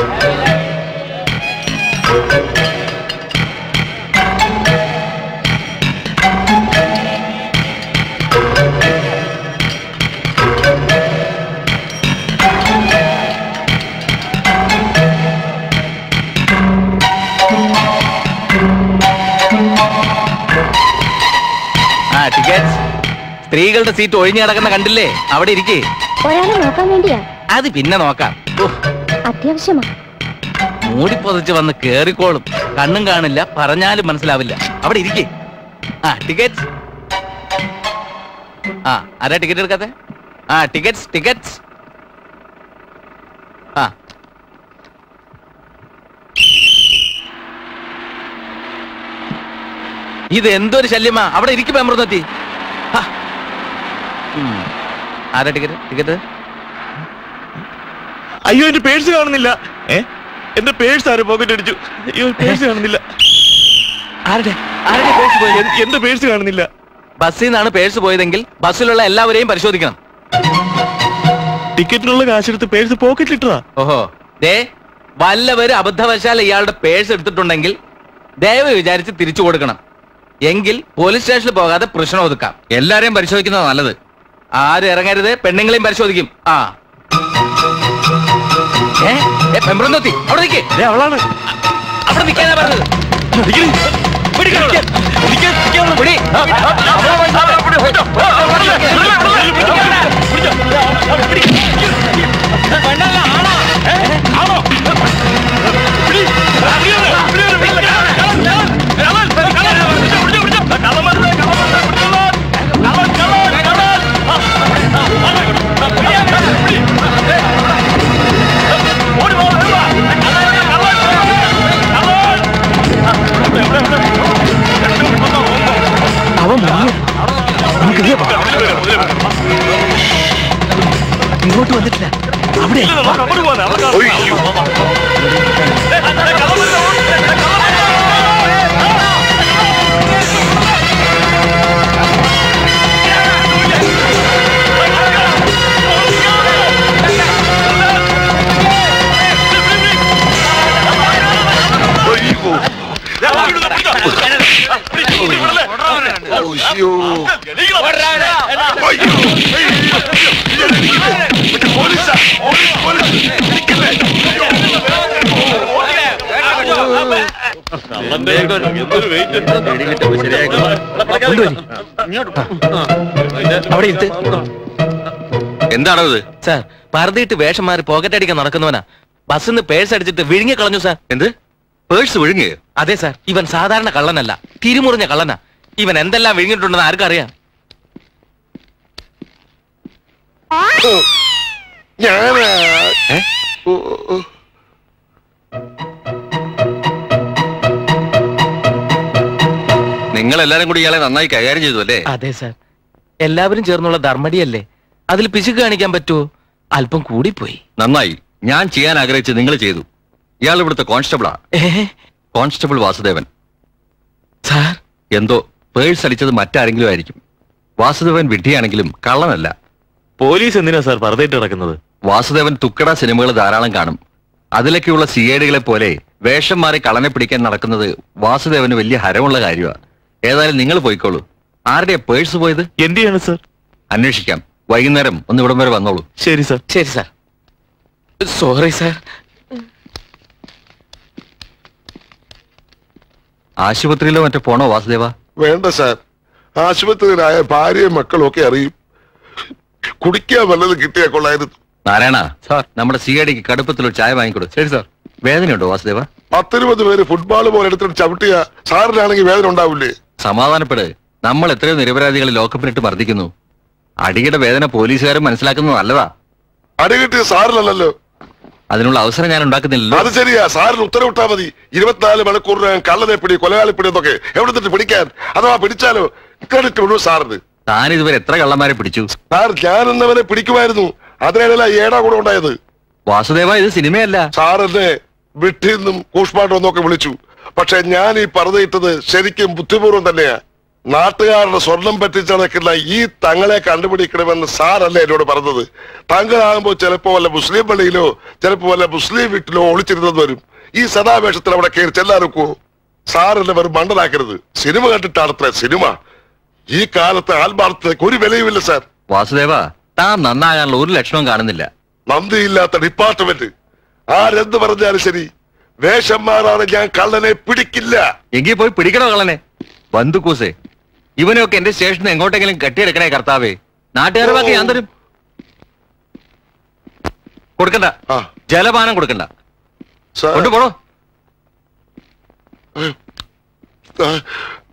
ആ ടിക്കറ്റ് സ്ത്രീകളുടെ സീറ്റ് ഒഴിഞ്ഞു കിടക്കുന്ന കണ്ടില്ലേ അവിടെ ഇരിക്കേ ഒരാളെ നോക്കാൻ വേണ്ടിയാ അത് പിന്നെ നോക്കാം ഉഫ്, അത്യാവശ്യമാ മൂടി പൊതിച്ച് വന്ന് കേറിക്കോളും കണ്ണും കാണില്ല പറഞ്ഞാലും മനസ്സിലാവില്ല അവിടെ ഇരിക്കേ ആ ടിക്കറ്റ് ആ ആരാ ടിക്കറ്റ് എടുക്കാത്തെ ആ ടിക്കറ്റ്സ് ടിക്കറ്റ്സ് ആ ഇത് എന്തൊരു ശല്യമാ അവിടെ ഇരിക്കും അമൃതത്തി ആരാ ടിക്കറ്റ് ടിക്കറ്റ് അയ്യോ എന്റെ പേഴ്സ് കാണുന്നില്ല ഏ എന്റെ പേഴ്സ് ആരും പോക്കറ്റ് അടിച്ചു അയ്യോ പേഴ്സ് കാണുന്നില്ല ആരുടെ ആരുടെ പേഴ്സ് പോയി എൻ- എന്റെ പേഴ്സ് കാണുന്നില്ല ബസ്സിൽ നിന്നാണ് പേഴ്സ് പോയതെങ്കിൽ ബസ്സിലുള്ള എല്ലാവരെയും പരിശോധിക്കണം ടിക്കറ്റിനുള്ള കാശെടുത്ത് പേഴ്സ് പോക്കറ്റിൽ ഇട്ടതാ ഓഹോ ദേ വല്ലവരും അബദ്ധവശാൽ ഇയാളുടെ പേഴ്സ് എടുത്തിട്ടുണ്ടെങ്കിൽ ദയവ് വിചാരിച്ച് തിരിച്ചു കൊടുക്കണം എങ്കിൽ പോലീസ് സ്റ്റേഷനിൽ പോകാതെ പ്രശ്നം ഒതുക്കാം എല്ലാരെയും പരിശോധിക്കുന്നത് നല്ലത് ആരും ഇറങ്ങരുത് പെണ്ണുങ്ങളെയും പരിശോധിക്കും ആ ഏ ഏ, പെമ്പ്രന്തോത്തി അവിടെ നിൽക്കേ ദേ, അവളാണ് അവിടെ നിൽക്കാനാ പറഞ്ഞത് നിക്കടി. പിടിക്കണം അവളെ. നിക്കാൻ- നിക്കാൻ അവളെ. പിടി. ആ, ആ, ആ, അവൻ മുങ്ങിയ നമുക്ക് ഇതിലെ പോകാം. ഇങ്ങോട്ട് വന്നിട്ടില്ല അവിടെ അങ്ങോട്ട് പോവാതെ, അവളെ കാണുന്നില്ല. അവിടെ ഇരുത്ത് എന്താണത് സാർ പർദ്ദയിട്ട് വേഷം മാറി പോക്കറ്റ് അടിക്കാൻ നടക്കുന്നവനാ ബസ്സിൽ നിന്ന് പേഴ്സ് അടിച്ചിട്ട് വിഴുങ്ങി കളഞ്ഞു സാർ എന്ത് പേഴ്സ് വിഴുങ്ങുകയോ അതെ സാർ ഇവൻ സാധാരണ കള്ളനല്ല തിരിമുറിഞ്ഞ കള്ളനാ ഇവൻ എന്തെല്ലാം വിഴുങ്ങിയിട്ടുണ്ടെന്ന് ആർക്കറിയാം ഞാനാ ഏ? ഓ, ഓ. നിങ്ങൾ എല്ലാരും കൂടി ഇയാളെ നന്നായി കൈകാര്യം ചെയ്തു അല്ലേ അതെ സാർ എല്ലാവരും ചേർന്നുള്ള ധർമ്മടിയല്ലേ അതിൽ പിശുക്ക് കാണിക്കാൻ പറ്റുമോ അല്പം കൂടിപ്പോയി നന്നായി ഞാൻ ചെയ്യാൻ ആഗ്രഹിച്ച് നിങ്ങൾ ചെയ്തു ഇയാൾ ഇവിടുത്തെ കോൺസ്റ്റബിളാ ഏ കോൺസ്റ്റബിൾ വാസുദേവൻ സാർ എന്തോ പേഴ്സ് അടിച്ചത് മറ്റാരെങ്കിലും ആയിരിക്കും വാസുദേവൻ വിഡ്ഢിയാണെങ്കിലും കള്ളനല്ല പോലീസ് എന്തിനാ സാർ പർദ്ദയിട്ട് കിടക്കുന്നത് വാസുദേവൻ തുക്കട സിനിമകൾ ധാരാളം കാണും അതിലൊക്കെയുള്ള സി ഐ ഡികളെ പോലെ വേഷം മാറി കള്ളനെ പിടിക്കാൻ നടക്കുന്നത് വാസുദേവന് വലിയ ഹരമുള്ള കാര്യമാണ് ഏതായാലും നിങ്ങൾ പോയിക്കോളൂ ആരുടെയാ പേഴ്സ് പോയത് എന്തിനാണ് സാർ അന്വേഷിക്കാം വൈകുന്നേരം ഒന്ന് ഇവിടം വരെ വന്നോളൂ ശരി സാർ ശരി സാർ സോറി സാർ ആശുപത്രിയിലോ മറ്റോ പോണോ വാസുദേവ വേണ്ട സാർ ആശുപത്രിയിലായ ഭാര്യയും മക്കളും ഒക്കെ അറിയും കുടിക്കാൻ വല്ലതും കിട്ടിയാ കൊള്ളായിരുന്നു നാരായണ നമ്മുടെ സി ഐ ഡിക്ക് കടുപ്പത്തിലൊരു ചായ വാങ്ങിക്കൊടു ശരി സാർ വേദനയുണ്ടോ വാസുദേവ പത്തിരുപത് പേര് ഫുട്ബോൾ പോലെ എടുത്തിട്ട് ചവിട്ടിയ സാറിനാണെങ്കിൽ വേദന ഉണ്ടാവില്ലേ സമാധാനപ്പെട് നമ്മൾ എത്രയോ നിരപരാധികളെ ലോക്കപ്പിലിട്ട് മർദ്ദിക്കുന്നു അടിയുടെ വേദന പോലീസുകാരും മനസ്സിലാക്കുന്നത് നല്ലതാ അടി കിട്ടിയ സാറിനല്ലല്ലോ അതിനുള്ള അവസരം ഞാൻ ഉണ്ടാക്കുന്നില്ലല്ലോ അത് ശരിയാ സാറിന് ഉത്തരവിട്ടാ മതി ഇരുപത്തിനാല് മണിക്കൂറിനകം കള്ളനെ പിടി കൊലയാളിപ്പിടി എന്നൊക്കെ എവിടെ നിന്ന് പിടിക്കാൻ അഥവാ പിടിച്ചാലോ ക്രെഡിറ്റ് മുഴുവൻ സാറിന് താൻ ഇതുവരെ എത്ര കള്ളന്മാരെ പിടിച്ചു സാർ ഞാൻ എന്നവനെ പിടിക്കുമായിരുന്നു അതിനിടയിലാ ഏടാ കൂടെ ഉണ്ടായത് വാസുദേവ ഇത് സിനിമയല്ല സാർ എന്നെ വിട്ടിന്നും കൂഷ്മാണ്ടോ എന്നൊക്കെ വിളിച്ചു പക്ഷെ ഞാൻ ഈ പറഞ്ഞിട്ടത് ശരിക്കും ബുദ്ധിപൂർവ്വം തന്നെയാ നാട്ടുകാരുടെ സ്വർണം പറ്റിച്ചടക്കുന്ന ഈ തങ്ങളെ കണ്ടുപിടിക്കണമെന്ന് സാറല്ലേ എന്നോട് പറഞ്ഞത് തങ്ങളാകുമ്പോ ചിലപ്പോ വല്ല മുസ്ലിം പള്ളിയിലോ ചിലപ്പോ വല്ല മുസ്ലിം വീട്ടിലോ ഒളിച്ചിരുന്നത് വരും ഈ സദാവേഷത്തിൽ അവിടെ കയറി ചെല്ലാറുക്കോ സാറല്ലേ വെറും മണ്ടനാക്കരുത് സിനിമ കണ്ടിട്ടാണത്ര സിനിമ ഈ കാലത്ത് ആത്മാർത്ഥതയ്ക്ക് ഒരു വിലയുമില്ല സാർ വാസുദേവ താൻ നന്നാകാനുള്ള ഒരു ലക്ഷണവും കാണുന്നില്ല നന്ദിയില്ലാത്ത ഡിപ്പാർട്ട്മെന്റ് ആരെന്ത് പറഞ്ഞാലും ശരി വേഷന്മാരാണ് ഞാൻ കള്ളനെ പിടിക്കില്ല എങ്കിൽ പോയി പിടിക്കണോ കള്ളനെ ബന്ധുക്കൂസേ ഇവനെയൊക്കെ എന്റെ സ്റ്റേഷനിൽ എങ്ങോട്ടെങ്കിലും കെട്ടിയെടുക്കണേ കർത്താവേ നാട്ടുകാരെ ബാക്കി ഞാൻ തരും കൊടുക്കണ്ട ആ ജലപാനം കൊടുക്കണ്ട സാർ കൊണ്ടുപോണോ ആ,